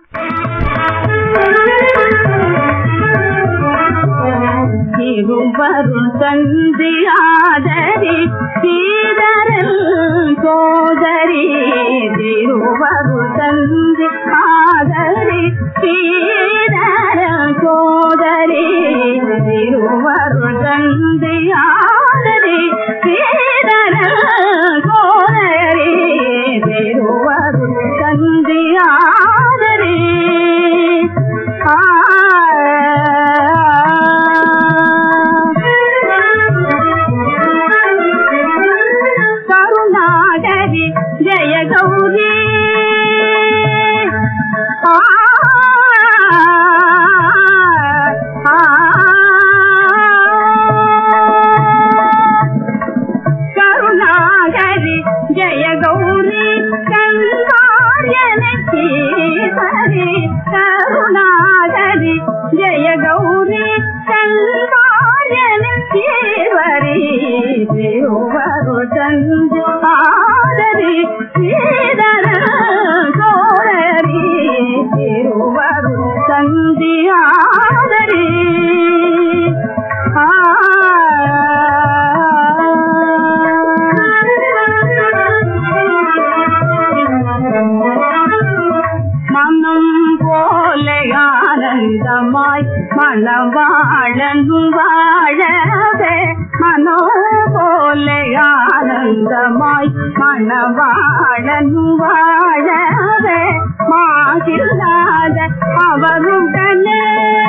திருவருள் தந்தியாதரி சீதரல் சோதரி திருவருள் தந்தி ஆதரி சீதரல் சோதரி திருவருள் தந்தியாதரி சீதரல் சோதரி திருவருள் தந்தியாதரி கருணாகரி ஜெய கௌரி ஆ, ஆ, கருணாகரி ஜெய கௌரி கங்காரியனீஸ்வரி கருணாகரி ஜெய கௌரி கங்காரியனீஸ்வரி திருவரு சந்து ஆதரி ஸ்ரீதர சோழரி திருவரு சந்தி ஆதரி மனம் போல ஆனந்தமாய் மணவாழன் வாழவே மனோ போல ஆனந்தமாய் மணவாழன் வாழவே மாசில்லாத அவருடனே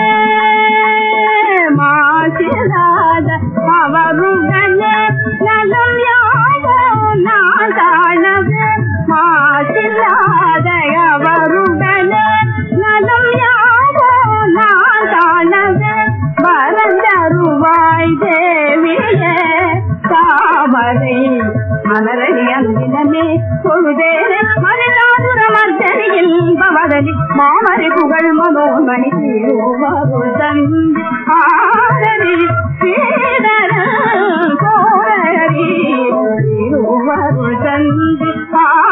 மாசில்லாத அவருடனே நலம் யாவோ நான் காணவே மாசில்லாத அவருடனே நலம் யாவோ நான் காணவே வரந்தருவாய் தேவியே தாமரை மலரடி அந்தினமே பொழுதேரே மருளாதுர மர்தனியில் பவதலி மாமரை புகழ் மனோமணி திருவருள் தந்தி ஆரதி சீதர கோரரி திருவருள் தந்தி ஆ